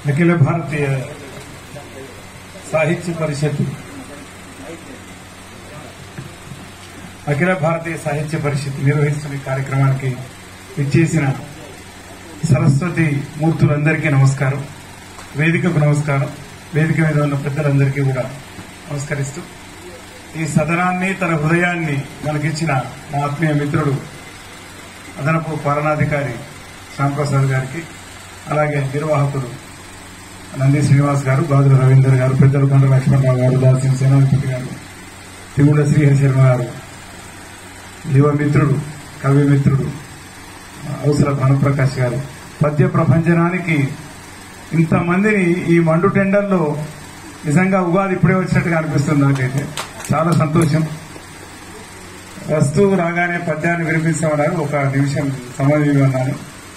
అఖిల భారతీయ సాహిత్య పరిషత్ అఖిల భారతీయ సాహిత్య పరిషత్ నిర్వహిస్తున్న ఈ కార్యక్రమానికి ఇచ్చేసిన సరస్వతి మూర్తులందరికీ నమస్కారం వేదికకు నమస్కారం వేదిక మీద ఉన్న పెద్దలందరికీ కూడా నమస్కరిస్తూ ఈ సదనాన్ని తన హృదయాన్ని మనకిచ్చిన మా ఆత్మీయ మిత్రుడు అదనపు పాలనాధికారి శ్యాంప్రసాద్ గారికి అలాగే నిర్వాహకుడు నంది శ్రీనివాస్ గారు బాదుల రవీందర్ గారు పెద్దల కొండ లక్ష్మణరావు గారు దాసిన సేనాధిపతి గారు తిగుడ శ్రీహరి శర్మ గారు యువ మిత్రుడు కవి మిత్రుడు అవసర భానుప్రకాష్ గారు పద్య ప్రపంచనానికి ఇంతమందిని ఈ మండు టెండర్లో నిజంగా ఉగాది ఇప్పుడే వచ్చినట్టుగా అనిపిస్తుంది నాకైతే చాలా సంతోషం వస్తువు రాగానే పద్యాన్ని వినిపిస్తామన్నారు ఒక నిమిషం సమయం అన్నాను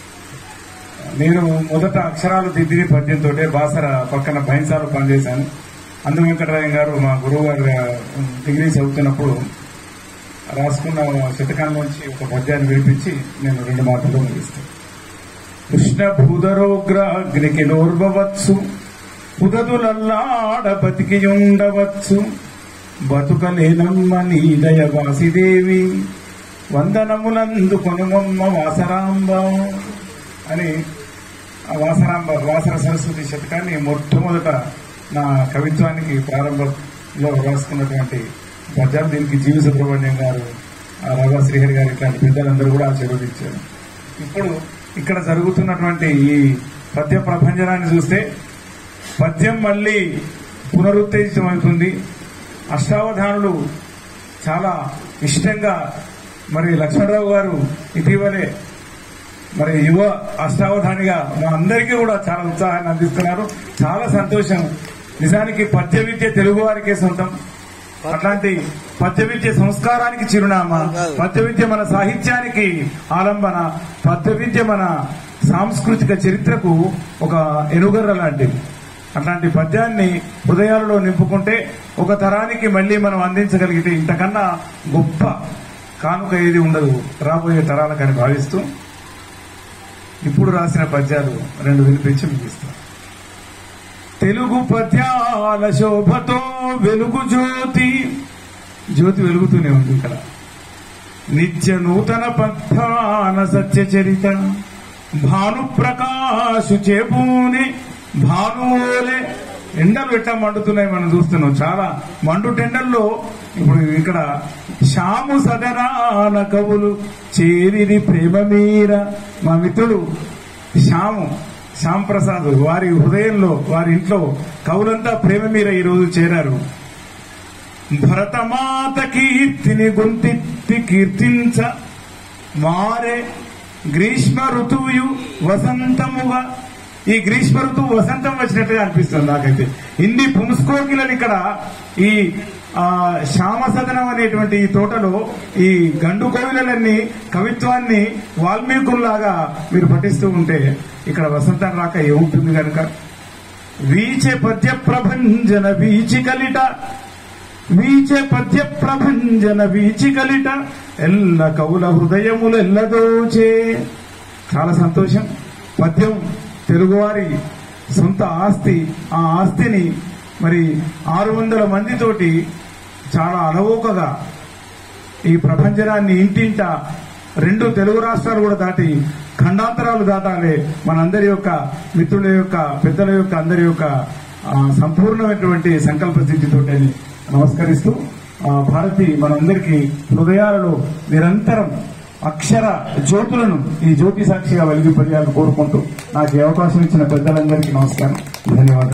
నేను మొదట అక్షరాలు దిద్దిని పద్యంతో బాసర పక్కన బైన్సాలో పనిచేశాను అందు వెంకటరాయం గారు మా గురువు గారు డిగ్రీ చదువుతున్నప్పుడు రాసుకున్న శతకాల్లోంచి ఒక పద్యాన్ని వినిపించి నేను రెండు మాటలు ముగిస్తాను కృష్ణ భూదరోగ్ర అగ్నికి నోర్వవచ్చు పుదదులల్లాడ బతికి ఉండవచ్చు బతుకలేనమ్మ నీదయ వాసిదేవి వందనములందు కొనుమమ్మ వాసరాంబ అని ఆ వాసరాంబ వాసర సరస్వతి శతకాన్ని మొట్టమొదట నా కవిత్వానికి ప్రారంభంలో రాసుకున్నటువంటి పద్యాలు దీనికి జీవి సుబ్రహ్మణ్యం గారు ఆ రఘు శ్రీహరి గారు ఇట్లాంటి పెద్దలందరూ కూడా ఆశీర్వదించారు ఇప్పుడు ఇక్కడ జరుగుతున్నటువంటి ఈ పద్య ప్రపంచనాన్ని చూస్తే పద్యం మళ్ళీ పునరుత్తేజితమవుతుంది అష్టావధానులు చాలా ఇష్టంగా మరి లక్ష్మణరావు గారు ఇటీవలే మరి యువ అష్టావధానిగా మా అందరికీ కూడా చాలా ఉత్సాహాన్ని అందిస్తున్నారు చాలా సంతోషం నిజానికి పద్య విద్య తెలుగు వారికే సొంతం అట్లాంటి పద్య విద్య సంస్కారానికి చిరునామా పద్య విద్య మన సాహిత్యానికి ఆలంబన పద్య విద్య మన సాంస్కృతిక చరిత్రకు ఒక ఎనుగర్ర లాంటిది అట్లాంటి పద్యాన్ని హృదయాలలో నింపుకుంటే ఒక తరానికి మళ్ళీ మనం అందించగలిగితే ఇంతకన్నా గొప్ప కానుక ఏది ఉండదు రాబోయే తరాలకని భావిస్తూ ఇప్పుడు రాసిన పద్యాలు రెండు వినిపించి ముగిస్తాం తెలుగు పద్యాల శోభతో వెలుగు జ్యోతి జ్యోతి వెలుగుతూనే ఉంది ఇక్కడ నిత్య నూతన పద్ధాన సత్య చరిత భానుప్రకాశు చేపూని భానులే ఎండలు ఎట్లా మండుతున్నాయి మనం చూస్తున్నాం చాలా మండు టెండల్లో ఇప్పుడు ఇక్కడ శ్యాము సదరాన కవులు చేరిది ప్రేమ మీర మా మిత్రుడు శ్యాము శ్యామ్ ప్రసాద్ వారి హృదయంలో వారి ఇంట్లో కవులంతా ప్రేమ మీర ఈ రోజు చేరారు భరతమాత కీర్తిని గొంతెత్తి కీర్తించ మారే గ్రీష్మ ఋతువు వసంతముగా ఈ గ్రీష్మ ఋతువు వసంతం వచ్చినట్టుగా అనిపిస్తుంది నాకైతే ఇన్ని పుంస్కోకిలను ఇక్కడ ఈ ఆ శ్యామ సదనం అనేటువంటి ఈ తోటలో ఈ గండు కోవిలలన్నీ కవిత్వాన్ని వాల్మీకుల్లాగా మీరు పఠిస్తూ ఉంటే ఇక్కడ వసంతం రాక ఏముంటుంది కనుక వీచే పద్య ప్రభంజన వీచి కలిట వీచే పద్య ప్రభంజన వీచి కలిట ఎల్ల కవుల హృదయములు ఎల్లదోచే చాలా సంతోషం పద్యం తెలుగువారి సొంత ఆస్తి ఆ ఆస్తిని మరి ఆరు వందల మందితోటి చాలా అలవోకగా ఈ ప్రపంచనాన్ని ఇంటింట రెండు తెలుగు రాష్ట్రాలు కూడా దాటి ఖండాంతరాలు దాటాలి మనందరి యొక్క మిత్రుల యొక్క పెద్దల యొక్క అందరి యొక్క ఆ, సంపూర్ణమైనటువంటి సంకల్ప స్థితితో నమస్కరిస్తూ ఆ, భారతి మనందరికీ హృదయాలలో నిరంతరం అక్షర జ్యోతులను ఈ జ్యోతి సాక్షిగా వెలిగిపోయాలని కోరుకుంటూ నాకు ఈ అవకాశం ఇచ్చిన పెద్దలందరికీ నమస్కారం ధన్యవాదాలు